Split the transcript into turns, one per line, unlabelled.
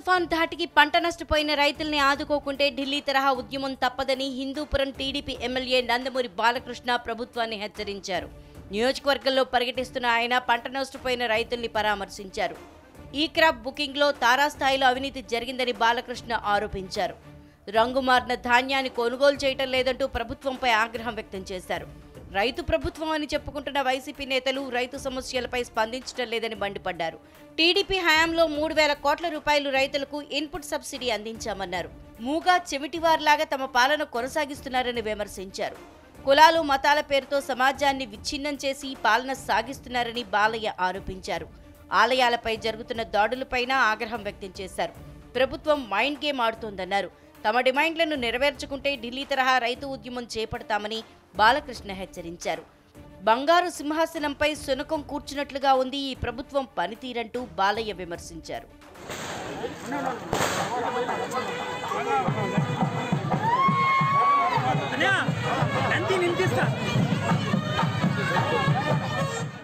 తుఫాన్ ధాటికి పంట నష్టపోయిన రైతుల్ని ఆదుకోకుంటే ఢిల్లీ తరహా ఉద్యమం తప్పదని హిందూపురం టీడీపీ ఎమ్మెల్యే నందమూరి బాలకృష్ణ ప్రభుత్వాన్ని హెచ్చరించారు నియోజకవర్గంలో పర్యటిస్తున్న ఆయన పంట నష్టపోయిన రైతుల్ని పరామర్శించారు ఈ క్రాప్ బుకింగ్లో తారాస్థాయిలో అవినీతి జరిగిందని బాలకృష్ణ ఆరోపించారు రంగుమారిన ధాన్యాన్ని కొనుగోలు చేయటం లేదంటూ ప్రభుత్వంపై ఆగ్రహం వ్యక్తం చేశారు రైతు ప్రభుత్వం అని చెప్పుకుంటున్న వైసీపీ నేతలు రైతు సమస్యలపై స్పందించడం లేదని మండిపడ్డారు టీడీపీ హయాంలో మూడు వేల కోట్ల రూపాయలు రైతులకు ఇన్పుట్ సబ్సిడీ అందించామన్నారు మూగా చెమిటివారిలాగా తమ పాలన కొనసాగిస్తున్నారని విమర్శించారు కులాలు మతాల పేరుతో సమాజాన్ని విచ్ఛిన్నం చేసి పాలన సాగిస్తున్నారని బాలయ్య ఆరోపించారు ఆలయాలపై జరుగుతున్న దాడులపైన ఆగ్రహం వ్యక్తం చేశారు ప్రభుత్వం మైండ్ గేమ్ ఆడుతోందన్నారు తమ డిమాండ్లను నెరవేర్చుకుంటే ఢిల్లీ తరహా రైతు ఉద్యమం చేపడతామని బాలకృష్ణ హెచ్చరించారు బంగారు సింహాసనంపై శునకం కూర్చున్నట్లుగా ఉంది ఈ ప్రభుత్వం పనితీరంటూ బాలయ్య విమర్శించారు
అన్నయ్య నంది నింపిస్తా